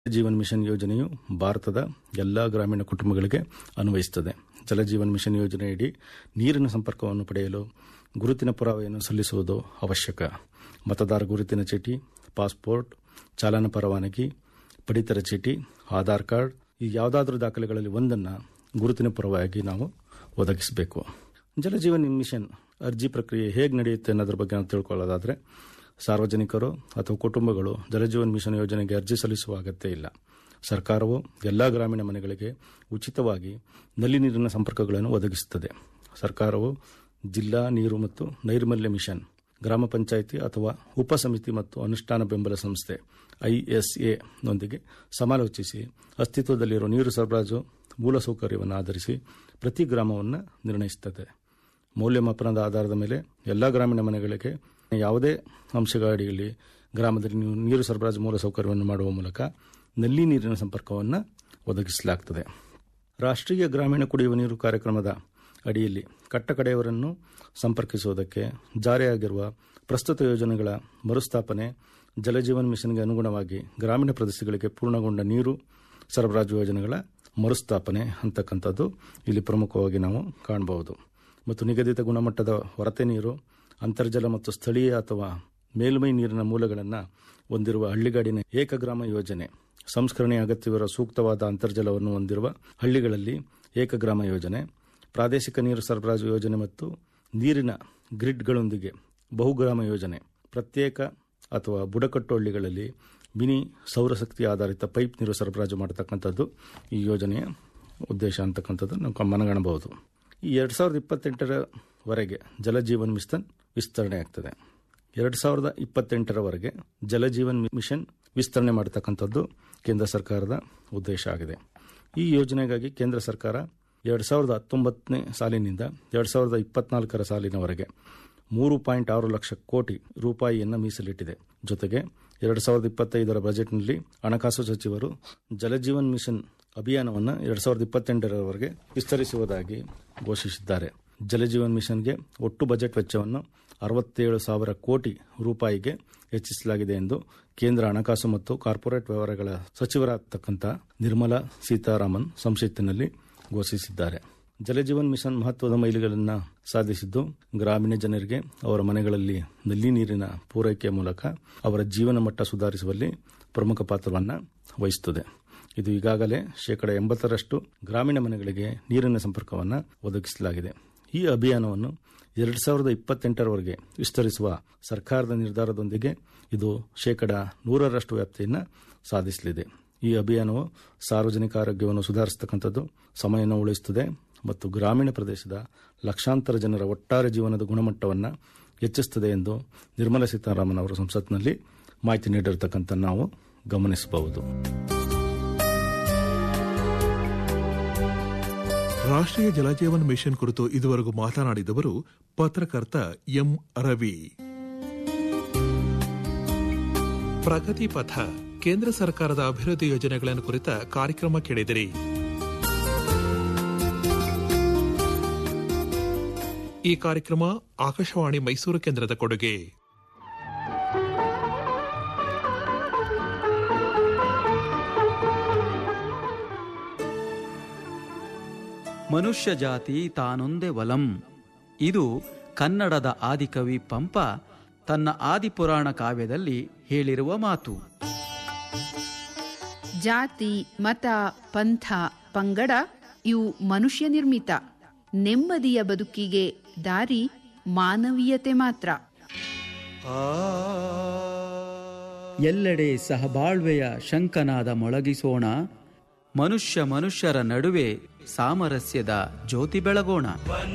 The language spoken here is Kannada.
ಜೀವನ್ ಮಿಷನ್ ಯೋಜನೆಯು ಭಾರತದ ಎಲ್ಲ ಗ್ರಾಮೀಣ ಕುಟುಂಬಗಳಿಗೆ ಅನ್ವಯಿಸುತ್ತದೆ ಜಲಜೀವನ್ ಮಿಷನ್ ಯೋಜನೆಯಡಿ ನೀರಿನ ಸಂಪರ್ಕವನ್ನು ಪಡೆಯಲು ಗುರುತಿನ ಪುರಾವೆಯನ್ನು ಸಲ್ಲಿಸುವುದು ಅವಶ್ಯಕ ಮತದಾರ ಗುರುತಿನ ಚೀಟಿ ಪಾಸ್ಪೋರ್ಟ್ ಚಾಲನಾ ಪರವಾನಗಿ ಪಡಿತರ ಚೀಟಿ ಆಧಾರ್ ಕಾರ್ಡ್ ಈ ಯಾವುದಾದ್ರೂ ದಾಖಲೆಗಳಲ್ಲಿ ಒಂದನ್ನು ಗುರುತಿನ ಪರವಾಗಿ ನಾವು ಒದಗಿಸಬೇಕು ಜಲಜೀವನ್ ಮಿಷನ್ ಅರ್ಜಿ ಪ್ರಕ್ರಿಯೆ ಹೇಗೆ ನಡೆಯುತ್ತೆ ಅನ್ನೋದ್ರ ಬಗ್ಗೆ ನಾವು ತಿಳ್ಕೊಳ್ಳೋದಾದರೆ ಸಾರ್ವಜನಿಕರು ಅಥವಾ ಕುಟುಂಬಗಳು ಜಲಜೀವನ್ ಮಿಷನ್ ಯೋಜನೆಗೆ ಅರ್ಜಿ ಸಲ್ಲಿಸುವ ಅಗತ್ಯ ಇಲ್ಲ ಸರ್ಕಾರವು ಎಲ್ಲ ಗ್ರಾಮೀಣ ಮನೆಗಳಿಗೆ ಉಚಿತವಾಗಿ ನಲ್ಲಿ ನೀರಿನ ಸಂಪರ್ಕಗಳನ್ನು ಒದಗಿಸುತ್ತದೆ ಸರ್ಕಾರವು ಜಿಲ್ಲಾ ನೀರು ಮತ್ತು ನೈರ್ಮಲ್ಯ ಮಿಷನ್ ಗ್ರಾಮ ಪಂಚಾಯಿತಿ ಅಥವಾ ಉಪಸಮಿತಿ ಮತ್ತು ಅನುಷ್ಠಾನ ಬೆಂಬಲ ಸಂಸ್ಥೆ ಐಎಸ್ಎ ನೊಂದಿಗೆ ಸಮಾಲೋಚಿಸಿ ಅಸ್ತಿತ್ವದಲ್ಲಿರುವ ನೀರು ಸರಬರಾಜು ಮೂಲಸೌಕರ್ಯವನ್ನು ಆಧರಿಸಿ ಪ್ರತಿ ಗ್ರಾಮವನ್ನು ನಿರ್ಣಯಿಸುತ್ತದೆ ಮೌಲ್ಯಮಾಪನದ ಆಧಾರದ ಮೇಲೆ ಎಲ್ಲ ಗ್ರಾಮೀಣ ಮನೆಗಳಿಗೆ ಯಾವುದೇ ಅಂಶಗಳ ಅಡಿಯಲ್ಲಿ ಗ್ರಾಮದಲ್ಲಿ ನೀವು ನೀರು ಸರಬರಾಜು ಮೂಲಸೌಕರ್ಯವನ್ನು ಮಾಡುವ ಮೂಲಕ ನಲ್ಲಿ ನೀರಿನ ಸಂಪರ್ಕವನ್ನು ಒದಗಿಸಲಾಗುತ್ತದೆ ರಾಷ್ಟ್ರೀಯ ಗ್ರಾಮೀಣ ಕುಡಿಯುವ ನೀರು ಕಾರ್ಯಕ್ರಮದ ಅಡಿಯಲ್ಲಿ ಕಟ್ಟಕಡೆಯವರನ್ನು ಸಂಪರ್ಕಿಸುವುದಕ್ಕೆ ಜಾರಿಯಾಗಿರುವ ಪ್ರಸ್ತುತ ಯೋಜನೆಗಳ ಮರುಸ್ಥಾಪನೆ ಜಲಜೀವನ್ ಮಿಷನ್ಗೆ ಅನುಗುಣವಾಗಿ ಗ್ರಾಮೀಣ ಪ್ರದೇಶಗಳಿಗೆ ಪೂರ್ಣಗೊಂಡ ನೀರು ಸರಬರಾಜು ಯೋಜನೆಗಳ ಮರುಸ್ಥಾಪನೆ ಅಂತಕ್ಕಂಥದ್ದು ಇಲ್ಲಿ ಪ್ರಮುಖವಾಗಿ ನಾವು ಕಾಣಬಹುದು ಮತ್ತು ನಿಗದಿತ ಗುಣಮಟ್ಟದ ಹೊರತೆ ನೀರು ಅಂತರ್ಜಲ ಮತ್ತು ಸ್ಥಳೀಯ ಅಥವಾ ಮೇಲ್ಮೈ ನೀರಿನ ಮೂಲಗಳನ್ನು ಹೊಂದಿರುವ ಹಳ್ಳಿಗಾಡಿನ ಏಕಗ್ರಾಮ ಯೋಜನೆ ಸಂಸ್ಕರಣೆ ಅಗತ್ಯವಿರುವ ಸೂಕ್ತವಾದ ಅಂತರ್ಜಲವನ್ನು ಹೊಂದಿರುವ ಹಳ್ಳಿಗಳಲ್ಲಿ ಏಕಗ್ರಾಮ ಯೋಜನೆ ಪ್ರಾದೇಶಿಕ ನೀರು ಸರಬರಾಜು ಯೋಜನೆ ಮತ್ತು ನೀರಿನ ಗ್ರಿಡ್ಗಳೊಂದಿಗೆ ಬಹುಗ್ರಾಮ ಯೋಜನೆ ಪ್ರತ್ಯೇಕ ಅಥವಾ ಬುಡಕಟ್ಟು ಹಳ್ಳಿಗಳಲ್ಲಿ ಮಿನಿ ಸೌರಶಕ್ತಿ ಆಧಾರಿತ ಪೈಪ್ ನೀರು ಸರಬರಾಜು ಮಾಡತಕ್ಕಂಥದ್ದು ಈ ಯೋಜನೆಯ ಉದ್ದೇಶ ಅಂತಕ್ಕಂಥದ್ದು ನಾವು ಮನಗಾಣಬಹುದು ಈ ಎರಡು ಸಾವಿರದ ಇಪ್ಪತ್ತೆಂಟರವರೆಗೆ ಜಲಜೀವನ್ ಮಿಷನ್ ವಿಸ್ತರಣೆ ಆಗ್ತದೆ ಎರಡು ಸಾವಿರದ ಇಪ್ಪತ್ತೆಂಟರವರೆಗೆ ಜಲಜೀವನ್ ಮಿಷನ್ ವಿಸ್ತರಣೆ ಮಾಡತಕ್ಕಂಥದ್ದು ಕೇಂದ್ರ ಸರ್ಕಾರದ ಉದ್ದೇಶ ಆಗಿದೆ ಈ ಯೋಜನೆಗಾಗಿ ಕೇಂದ್ರ ಸರ್ಕಾರ ಎರಡು ಸಾವಿರದ ಹತ್ತೊಂಬತ್ತನೇ ಸಾಲಿನಿಂದ ಎರಡು ಸಾವಿರದ ಇಪ್ಪತ್ನಾಲ್ಕರ ಸಾಲಿನವರೆಗೆ ಮೂರು ಪಾಯಿಂಟ್ ಆರು ಲಕ್ಷ ಕೋಟಿ ರೂಪಾಯಿಯನ್ನು ಮೀಸಲಿಟ್ಟಿದೆ ಜೊತೆಗೆ ಎರಡು ಸಾವಿರದ ಇಪ್ಪತ್ತೈದರ ಬಜೆಟ್ನಲ್ಲಿ ಹಣಕಾಸು ಸಚಿವರು ಜಲಜೀವನ್ ಮಿಷನ್ ಅಭಿಯಾನವನ್ನು ಎರಡು ಸಾವಿರದ ಇಪ್ಪತ್ತೆಂಟರವರೆಗೆ ವಿಸ್ತರಿಸುವುದಾಗಿ ಘೋಷಿಸಿದ್ದಾರೆ ಜಲಜೀವನ್ ಮಿಷನ್ಗೆ ಒಟ್ಟು ಬಜೆಟ್ ವೆಚ್ಚವನ್ನು ಅರವತ್ತೇಳು ಸಾವಿರ ಕೋಟಿ ರೂಪಾಯಿಗೆ ಹೆಚ್ಚಿಸಲಾಗಿದೆ ಎಂದು ಕೇಂದ್ರ ಹಣಕಾಸು ಮತ್ತು ಕಾರ್ಪೊರೇಟ್ ವ್ಯವಹಾರಗಳ ಸಚಿವರಾಗತಕ್ಕಂಥ ನಿರ್ಮಲಾ ಸೀತಾರಾಮನ್ ಸಂಸತ್ತಿನಲ್ಲಿ ಘೋಷಿಸಿದ್ದಾರೆ ಜಲಜೀವನ್ ಮಿಷನ್ ಮಹತ್ವದ ಮೈಲಿಗಳನ್ನು ಸಾಧಿಸಿದ್ದು ಗ್ರಾಮೀಣ ಜನರಿಗೆ ಅವರ ಮನೆಗಳಲ್ಲಿ ನಲ್ಲಿ ನೀರಿನ ಪೂರೈಕೆಯ ಮೂಲಕ ಅವರ ಜೀವನ ಮಟ್ಟ ಸುಧಾರಿಸುವಲ್ಲಿ ಪ್ರಮುಖ ಪಾತ್ರವನ್ನು ವಹಿಸುತ್ತದೆ ಇದು ಈಗಾಗಲೇ ಶೇಕಡ ಎಂಬತ್ತರಷ್ಟು ಗ್ರಾಮೀಣ ಮನೆಗಳಿಗೆ ನೀರಿನ ಸಂಪರ್ಕವನ್ನು ಒದಗಿಸಲಾಗಿದೆ ಈ ಅಭಿಯಾನವನ್ನು ಎರಡು ಸಾವಿರದ ಇಪ್ಪತ್ತೆಂಟರವರೆಗೆ ವಿಸ್ತರಿಸುವ ಸರ್ಕಾರದ ನಿರ್ಧಾರದೊಂದಿಗೆ ಇದು ಶೇಕಡ ನೂರರಷ್ಟು ವ್ಯಾಪ್ತಿಯನ್ನು ಸಾಧಿಸಲಿದೆ ಈ ಅಭಿಯಾನವು ಸಾರ್ವಜನಿಕ ಆರೋಗ್ಯವನ್ನು ಸುಧಾರಿಸತಕ್ಕಂಥದ್ದು ಸಮಯವನ್ನು ಉಳಿಸುತ್ತದೆ ಮತ್ತು ಗ್ರಾಮೀಣ ಪ್ರದೇಶದ ಲಕ್ಷಾಂತರ ಜನರ ಒಟ್ಟಾರೆ ಜೀವನದ ಗುಣಮಟ್ಟವನ್ನು ಹೆಚ್ಚಿಸುತ್ತದೆ ಎಂದು ನಿರ್ಮಲಾ ಸೀತಾರಾಮನ್ ಅವರ ಸಂಸತ್ನಲ್ಲಿ ಮಾಹಿತಿ ನೀಡಿರತಕ್ಕಂಥ ನಾವು ಗಮನಿಸಬಹುದು ರಾಷ್ಟ್ರೀಯ ಜಲಜೀವನ್ ಮಿಷನ್ ಕುರಿತು ಇದುವರೆಗೂ ಮಾತನಾಡಿದವರು ಪತ್ರಕರ್ತ ಎಂ ರವಿ ಪ್ರಗತಿ ಪಥ ಕೇಂದ್ರ ಸರ್ಕಾರದ ಅಭಿವೃದ್ಧಿ ಯೋಜನೆಗಳನ್ನು ಕುರಿತ ಕಾರ್ಯಕ್ರಮ ಕೇಳಿದಿರಿ ಈ ಕಾರ್ಯಕ್ರಮ ಆಕಾಶವಾಣಿ ಮೈಸೂರು ಕೇಂದ್ರದ ಕೊಡುಗೆ ಮನುಷ್ಯ ಜಾತಿ ತಾನೊಂದೇ ವಲಂ ಇದು ಕನ್ನಡದ ಆದಿಕವಿ ಪಂಪ ತನ್ನ ಆದಿಪುರಾಣ ಕಾವ್ಯದಲ್ಲಿ ಹೇಳಿರುವ ಮಾತು ಜಾತಿ ಮತ ಪಂಥ ಪಂಗಡ ಇವು ಮನುಷ್ಯ ನಿರ್ಮಿತ ನೆಮ್ಮದಿಯ ಬದುಕಿಗೆ ದಾರಿ ಮಾನವೀಯತೆ ಮಾತ್ರ ಎಲ್ಲೆಡೆ ಸಹಬಾಳ್ವೆಯ ಶಂಕನಾದ ಮೊಳಗಿಸೋಣ ಮನುಷ್ಯ ಮನುಷ್ಯರ ನಡುವೆ ಸಾಮರಸ್ಯದ ಜ್ಯೋತಿ ಬೆಳಗೋಣ